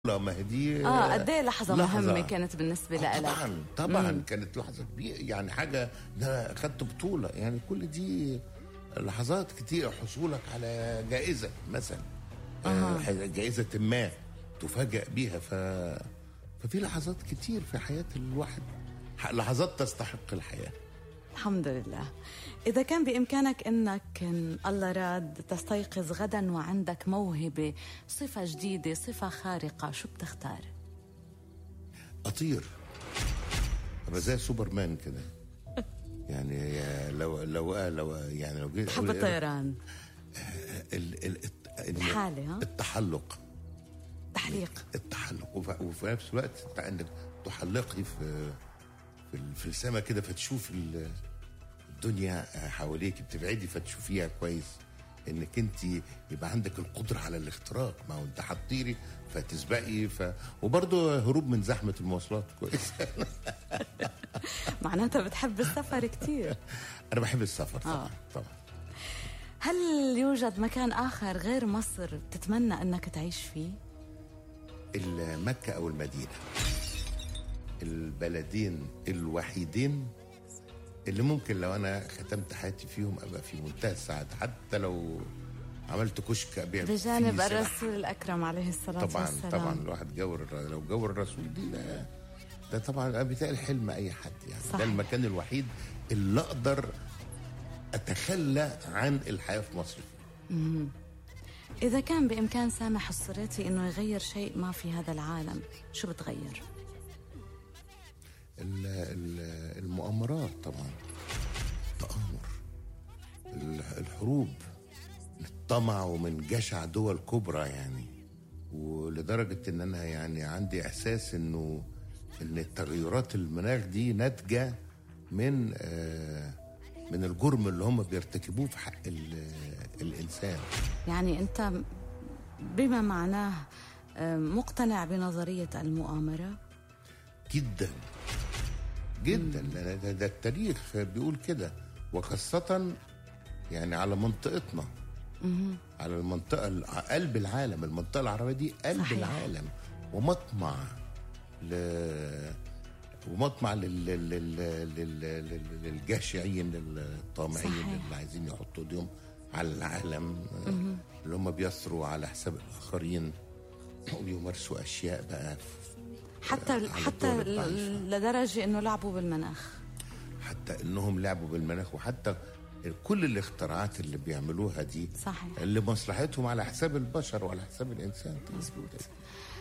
لا ما هي دي اه قد ايه لحظه, مهمه كانت بالنسبه آه لك طبعا طبعا مم. كانت لحظه كبيره يعني حاجه ده اخذت بطوله يعني كل دي لحظات كتير حصولك على جائزه مثلا آه. جائزه ما تفاجأ بيها ف ففي لحظات كتير في حياه الواحد لحظات تستحق الحياه الحمد لله إذا كان بإمكانك أنك إن الله راد تستيقظ غدا وعندك موهبة صفة جديدة صفة خارقة شو بتختار؟ أطير أبقى زي سوبرمان كده يعني لو لو لو يعني لو جيت تحب الطيران الحالة ها؟ التحلق تحليق التحلق وفي نفس الوقت انك تحلقي في في السماء كده فتشوف الدنيا حواليك بتبعدي فتشوفيها كويس انك انت يبقى عندك القدره على الاختراق ما هو انت هتطيري فتسبقي ف... وبرضه هروب من زحمه المواصلات كويس معناتها بتحب السفر كثير انا بحب السفر طبعا آه. طبعا هل يوجد مكان اخر غير مصر تتمنى انك تعيش فيه مكه او المدينه البلدين الوحيدين اللي ممكن لو انا ختمت حياتي فيهم ابقى في منتهى السعاده حتى لو عملت كشك ابيع بجانب الرسول الاكرم عليه الصلاه طبعا والسلام طبعا الواحد جور لو جور الرسول دي ده, ده طبعا بيتهيألي حلم اي حد يعني صحيح. ده المكان الوحيد اللي اقدر اتخلى عن الحياه في مصر فيه. اذا كان بامكان سامح الصريتي انه يغير شيء ما في هذا العالم شو بتغير المؤامرات طبعا التآمر الحروب الطمع ومن جشع دول كبرى يعني ولدرجة ان انا يعني عندي احساس انه ان التغيرات المناخ دي ناتجة من آه من الجرم اللي هم بيرتكبوه في حق الانسان يعني انت بما معناه مقتنع بنظرية المؤامرة جدا جدا ده, ده التاريخ بيقول كده وخاصة يعني على منطقتنا على المنطقة قلب العالم المنطقة العربية دي قلب صحيح. العالم ومطمع ل ومطمع لل... لل... لل... للجاشعين الطامعين اللي عايزين يحطوا ايديهم على العالم اللي هم بيسروا على حساب الاخرين ويمارسوا اشياء بقى حتى حتى لدرجه انه لعبوا بالمناخ حتى انهم لعبوا بالمناخ وحتى كل الاختراعات اللي بيعملوها دي صحيح اللي مصلحتهم على حساب البشر وعلى حساب الانسان مظبوط